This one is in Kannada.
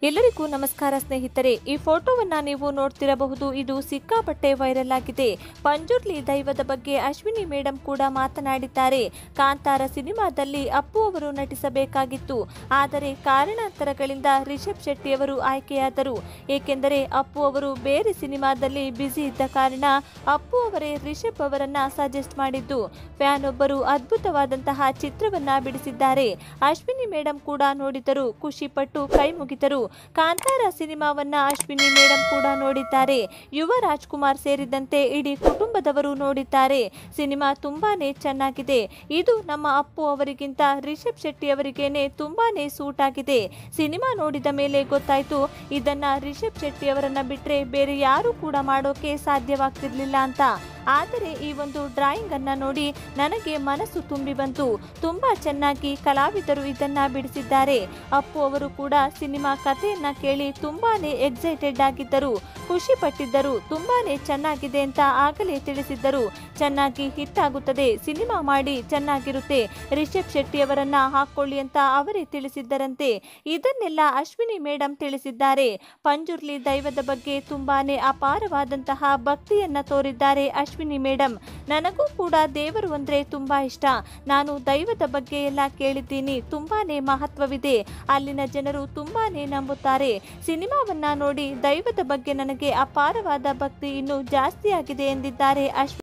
ಎಲ್ಲರಿಗೂ ನಮಸ್ಕಾರ ಸ್ನೇಹಿತರೆ ಈ ಫೋಟೋವನ್ನ ನೀವು ನೋಡ್ತಿರಬಹುದು ಇದು ಸಿಕ್ಕಾಪಟ್ಟೆ ವೈರಲ್ ಆಗಿದೆ ಪಂಜುರ್ಲಿ ದೈವದ ಬಗ್ಗೆ ಅಶ್ವಿನಿ ಮೇಡಂ ಕೂಡ ಮಾತನಾಡಿದ್ದಾರೆ ಕಾಂತಾರ ಸಿನಿಮಾದಲ್ಲಿ ಅಪ್ಪು ಅವರು ನಟಿಸಬೇಕಾಗಿತ್ತು ಆದರೆ ಕಾರಣಾಂತರಗಳಿಂದ ರಿಷಬ್ ಶೆಟ್ಟಿ ಅವರು ಆಯ್ಕೆಯಾದರು ಏಕೆಂದರೆ ಅಪ್ಪು ಅವರು ಬೇರೆ ಸಿನಿಮಾದಲ್ಲಿ ಬ್ಯುಸಿ ಇದ್ದ ಕಾರಣ ಅಪ್ಪು ಅವರೇ ರಿಷಬ್ ಅವರನ್ನ ಸಜೆಸ್ಟ್ ಮಾಡಿದ್ದು ಫ್ಯಾನ್ ಒಬ್ಬರು ಅದ್ಭುತವಾದಂತಹ ಚಿತ್ರವನ್ನ ಬಿಡಿಸಿದ್ದಾರೆ ಅಶ್ವಿನಿ ಮೇಡಂ ಕೂಡ ನೋಡಿದರು ಖುಷಿಪಟ್ಟು ಕೈ ಮುಗಿದರು ಕಾಂತಾರ ಸಿನಿಮಾವನ್ನ ಅಶ್ವಿನಿ ಮೇಡಂ ಕೂಡ ನೋಡಿದ್ದಾರೆ ಯುವ ರಾಜ್ಕುಮಾರ್ ಸೇರಿದಂತೆ ಇಡೀ ಕುಟುಂಬದವರು ನೋಡಿದ್ದಾರೆ ಸಿನಿಮಾ ತುಂಬಾನೇ ಚೆನ್ನಾಗಿದೆ ಇದು ನಮ್ಮ ಅಪ್ಪು ಅವರಿಗಿಂತ ರಿಷಬ್ ಶೆಟ್ಟಿ ಅವರಿಗೇನೆ ತುಂಬಾನೇ ಸೂಟ್ ಆಗಿದೆ ಸಿನಿಮಾ ನೋಡಿದ ಮೇಲೆ ಗೊತ್ತಾಯ್ತು ಇದನ್ನ ರಿಷಬ್ ಶೆಟ್ಟಿ ಅವರನ್ನ ಬಿಟ್ರೆ ಬೇರೆ ಯಾರು ಕೂಡ ಮಾಡೋಕೆ ಸಾಧ್ಯವಾಗ್ತಿರ್ಲಿಲ್ಲ ಅಂತ ಆದರೆ ಈ ಒಂದು ಡ್ರಾಯಿಂಗ್ ಅನ್ನ ನೋಡಿ ನನಗೆ ಮನಸ್ಸು ತುಂಬಿ ಬಂತು ತುಂಬಾ ಚೆನ್ನಾಗಿ ಕಲಾವಿದರು ಇದನ್ನ ಬಿಡಿಸಿದ್ದಾರೆ ಅಪ್ಪು ಅವರು ಕೂಡ ಸಿನಿಮಾ ಕಥೆಯನ್ನ ಕೇಳಿ ತುಂಬಾನೇ ಎಕ್ಸೈಟೆಡ್ ಆಗಿದ್ದರು ಖುಷಿ ಪಟ್ಟಿದ್ದರು ತುಂಬಾನೇ ಚೆನ್ನಾಗಿದೆ ಅಂತ ಆಗಲೇ ತಿಳಿಸಿದ್ದರು ಚೆನ್ನಾಗಿ ಹಿಟ್ ಆಗುತ್ತದೆ ಸಿನಿಮಾ ಮಾಡಿ ಚೆನ್ನಾಗಿರುತ್ತೆ ರಿಷಬ್ ಶೆಟ್ಟಿ ಅವರನ್ನ ಹಾಕೊಳ್ಳಿ ಅಂತ ಅವರೇ ತಿಳಿಸಿದ್ದರಂತೆ ಇದನ್ನೆಲ್ಲ ಅಶ್ವಿನಿ ಮೇಡಂ ತಿಳಿಸಿದ್ದಾರೆ ಪಂಜುರ್ಲಿ ದೈವದ ಬಗ್ಗೆ ತುಂಬಾನೇ ಅಪಾರವಾದಂತಹ ಭಕ್ತಿಯನ್ನ ತೋರಿದ್ದಾರೆ ಅಶ್ವಿನಿ ಮೇಡಂ ನನಗೂ ಕೂಡ ದೇವರು ಅಂದ್ರೆ ತುಂಬಾ ಇಷ್ಟ ನಾನು ದೈವದ ಬಗ್ಗೆ ಎಲ್ಲ ಕೇಳಿದ್ದೀನಿ ತುಂಬಾನೇ ಮಹತ್ವವಿದೆ ಅಲ್ಲಿನ ಜನರು ತುಂಬಾನೇ ನಂಬುತ್ತಾರೆ ಸಿನಿಮಾವನ್ನ ನೋಡಿ ದೈವದ ಬಗ್ಗೆ ನನಗೆ ಅಪಾರವಾದ ಭಕ್ತಿ ಇನ್ನೂ ಜಾಸ್ತಿ ಆಗಿದೆ ಎಂದಿದ್ದಾರೆ ಅಶ್ವಿನಿ